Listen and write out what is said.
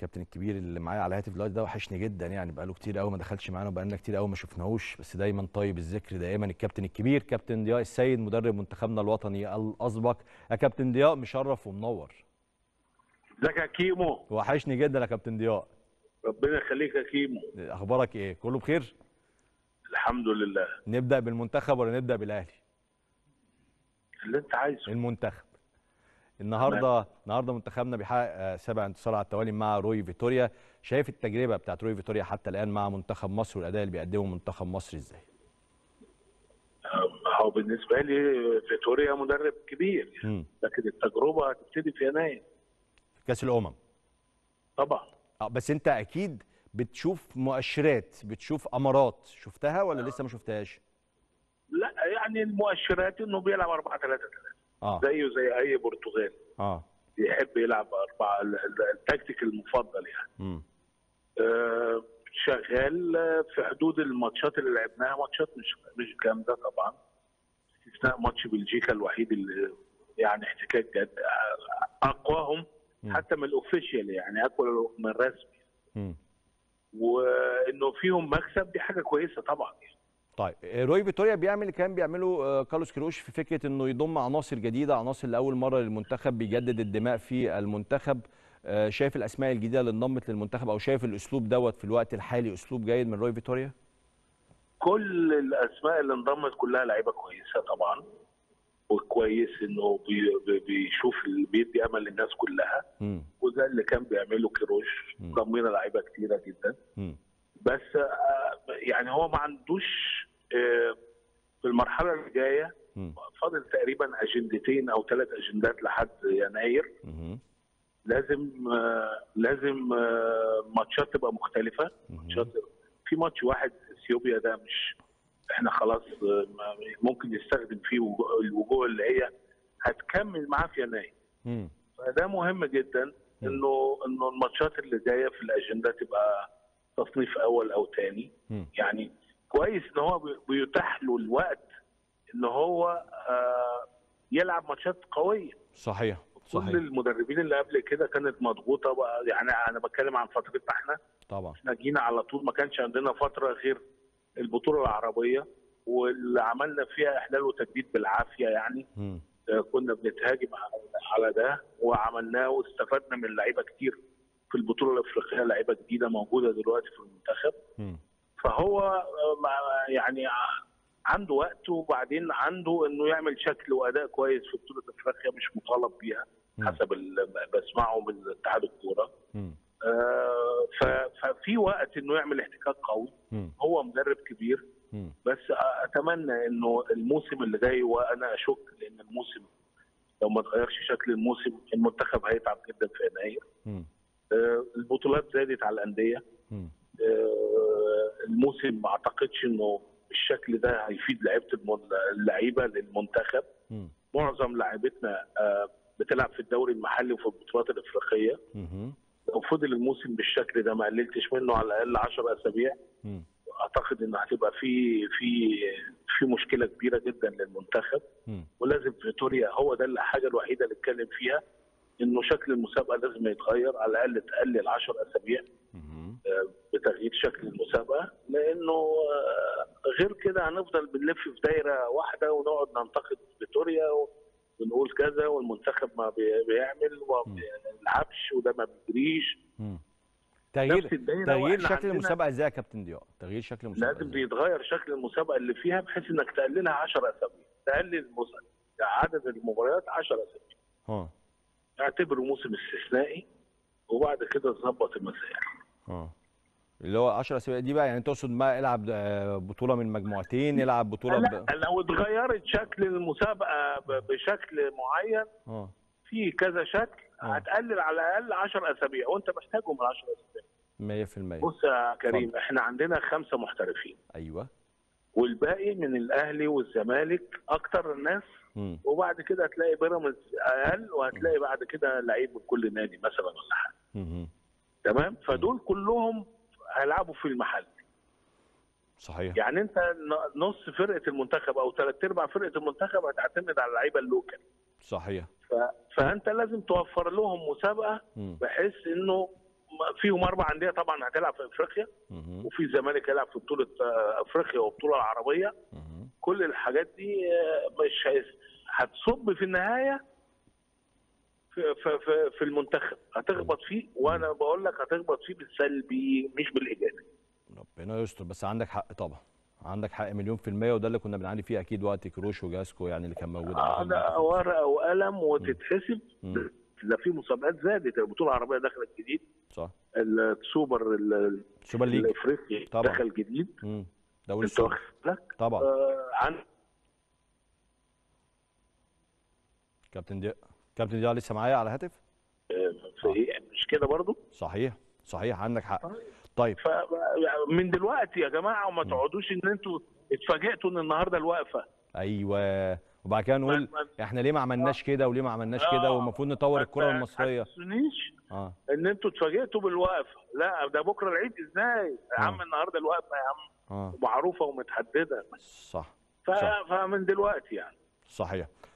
الكابتن الكبير اللي معايا على الهاتف دلوقتي ده وحشني جدا يعني بقاله كتير قوي ما دخلش معانا وبقالنا كتير قوي ما شفناهوش بس دايما طيب الذكر دائما الكابتن الكبير كابتن ضياء السيد مدرب منتخبنا الوطني الاسبق يا كابتن ضياء مشرف ومنور ازيك يا كيمو وحشني جدا يا كابتن ضياء ربنا يخليك يا كيمو اخبارك ايه كله بخير الحمد لله نبدا بالمنتخب ولا نبدا بالاهلي اللي انت عايزه المنتخب النهارده النهارده منتخبنا بيحقق آه، سبع انتصارات على التوالي مع روي فيتوريا شايف التجربه بتاعت روي فيتوريا حتى الان مع منتخب مصر والاداء اللي بيقدمه منتخب مصر ازاي هو بالنسبه لي فيتوريا مدرب كبير مم. لكن التجربه هتبتدي في يناير في كاس الامم طبعا اه بس انت اكيد بتشوف مؤشرات بتشوف امارات شفتها ولا لسه ما شفتهاش لا يعني المؤشرات انه بيلعب 4 3 3 اه زيه زي اي برتغالي اه بيحب يلعب أربعة ال- ال- التكتيك المفضل يعني امم آه، شغال آه، في حدود الماتشات اللي لعبناها ماتشات مش مش جامده طبعا استثناء ماتش بلجيكا الوحيد اللي يعني احتكاك جد آه، اقواهم مم. حتى من الاوفيشال يعني اقوى من الرسمي امم وانه فيهم مكسب دي حاجه كويسه طبعا طيب آه، روي فيتوريا بيعمل اللي كان بيعمله آه، كارلوس كيروش في فكره انه يضم عناصر جديده عناصر لاول مره للمنتخب بيجدد الدماء في المنتخب آه، شايف الاسماء الجديده اللي انضمت للمنتخب او شايف الاسلوب دوت في الوقت الحالي اسلوب جيد من روي فيتوريا كل الاسماء اللي انضمت كلها لعيبه كويسه طبعا وكويس انه بي- بي- بيشوف ال- بيدي امل للناس كلها امم وده اللي كان بيعمله كيروش مم. ضمينا لعيبه كتيره جدا امم بس آه، يعني هو ما عندوش آه، في المرحله اللي جايه امم فاضل تقريبا اجندتين او ثلاث اجندات لحد يناير امم لازم آه، لازم آه، ماتشات تبقى مختلفه ماتشات في ماتش واحد اثيوبيا ده مش احنا خلاص آه، ما- ممكن نستخدم فيه وجوه- الوجوه اللي هي هتكمل معاه في يناير امم فده مهم جدا انه انه الماتشات اللي جايه في الاجنده تبقى تصنيف اول او ثاني مم. يعني كويس ان هو بي- بيتاح له الوقت ان هو آه، يلعب ماتشات قويه صحيح كل صحيح المدربين اللي قبل كده كانت مضغوطه بقى يعني انا بتكلم عن فترتنا احنا طبعا احنا جينا على طول ما كانش عندنا فتره غير البطوله العربيه واللي عملنا فيها احلال وتجديد بالعافيه يعني امم آه، كنا بنتهاجم على- على ده وعملناه واستفدنا من لعيبه كتير في البطوله الافريقيه لعيبه جديده موجوده دلوقتي في المنتخب امم فهو آه، مع- يعني ع- عنده وقت وبعدين عنده انه يعمل شكل واداء كويس في بطوله افريقيا مش مطالب بيها مم. حسب اللي بسمعه من اتحاد الكوره امم آه، ف- ففي وقت انه يعمل احتكاك قوي امم هو مدرب كبير امم بس اتمنى انه الموسم اللي جاي وانا اشك لان الموسم لو ما اتغيرش شكل الموسم المنتخب هيتعب جدا في يناير امم آه، البطولات زادت على الانديه امم آه، الموسم ما اعتقدش انه بالشكل ده هيفيد لعيبه المن- اللعيبه للمنتخب امم معظم لاعيبتنا آه، بتلعب في الدوري المحلي وفي البطولات الافريقيه امم لو فضل الموسم بالشكل ده ما قللتش منه على الاقل 10 اسابيع امم اعتقد ان هتبقى في في في مشكله كبيره جدا للمنتخب امم ولازم فيتوريا هو ده الحاجه الوحيده اللي اتكلم فيها انه شكل المسابقه لازم يتغير على الاقل تقلل 10 اسابيع امم آه، بتغيير شكل المسابقه لانه آه، غير كده هنفضل بنلف في دايره واحده ونقعد ننتقد فيتوريا و- ونقول كذا والمنتخب ما بي- بيعمل وما بيلعبش وده ما بيجريش امم تغيير نفس الدايرة تغيير وإحنا شكل عندنا- المسابقه ازاي يا كابتن ضياء تغيير شكل المسابقه لازم إزاي؟ يتغير شكل المسابقه اللي فيها بحيث انك تقللها 10 اسابيع تقلل المس- عدد المباريات 10 اسابيع اه اعتبره موسم استثنائي وبعد كده تظبط المسائل اه اللي هو 10 اسابيع دي بقى يعني تقصد ما العب آه، بطوله من مجموعتين يلعب بطوله ب... لا لو اتغيرت شكل المسابقه ب- بشكل معين اه في كذا شكل آه. هتقلل على الاقل 10 اسابيع وانت محتاجهم ال 10 اسابيع 100% بص يا كريم اتفضل. احنا عندنا خمسه محترفين ايوه والباقي من الاهلي والزمالك اكتر الناس امم وبعد كده هتلاقي بيراميدز اقل وهتلاقي بعد كده لعيب من كل نادي مثلا ولا حاجه امم تمام فدول كلهم هيلعبوا في المحل صحيح يعني انت ن- نص فرقه المنتخب او ثلاث ارباع فرقه المنتخب هتعتمد على اللعيبه اللوكال صحيح ف... فانت لازم توفر لهم مسابقه مم. بحيث انه فيهم اربع انديه طبعا هتلعب في افريقيا مهم. وفي الزمالك هيلعب في بطوله آه، افريقيا والبطوله العربيه مهم. كل الحاجات دي آه، مش هيس- هتصب في النهايه في في في, في المنتخب هتخبط فيه وانا بقول لك هتخبط فيه بالسلبي مش بالايجابي ربنا يستر بس عندك حق طبعا عندك حق مليون في المية وده اللي كنا بنعاني فيه أكيد وقت كروش وجاسكو يعني اللي كان موجود آه، عندنا في ده المنتخب. ورقه وقلم وتتحسب مم. ده في مسابقات زادت البطوله العربيه دخلت جديد صح السوبر ال- سوبر ليج الافريقي طبعا. دخل جديد مم. دوري انت السوبر واخد بالك طبعا آه، عن كابتن دي كابتن دي لسه معايا على هاتف آه، في إيه؟ مش كده برضو صحيح صحيح عندك حق طيب فمن دلوقتي يا جماعه وما تقعدوش ان انتوا اتفاجئتوا ان النهارده الوقفه ايوه وبعد كده نقول ما- احنا ليه ما عملناش كده وليه ما عملناش كده آه. والمفروض نطور الكره ما المصريه تحسسونيش اه ان انتوا اتفاجئتوا بالوقفه لا ده بكره العيد ازاي يا آه. عم النهارده الوقفه يا عم اه معروفه ومتحدده صح ف... صح. فمن دلوقتي يعني صحيح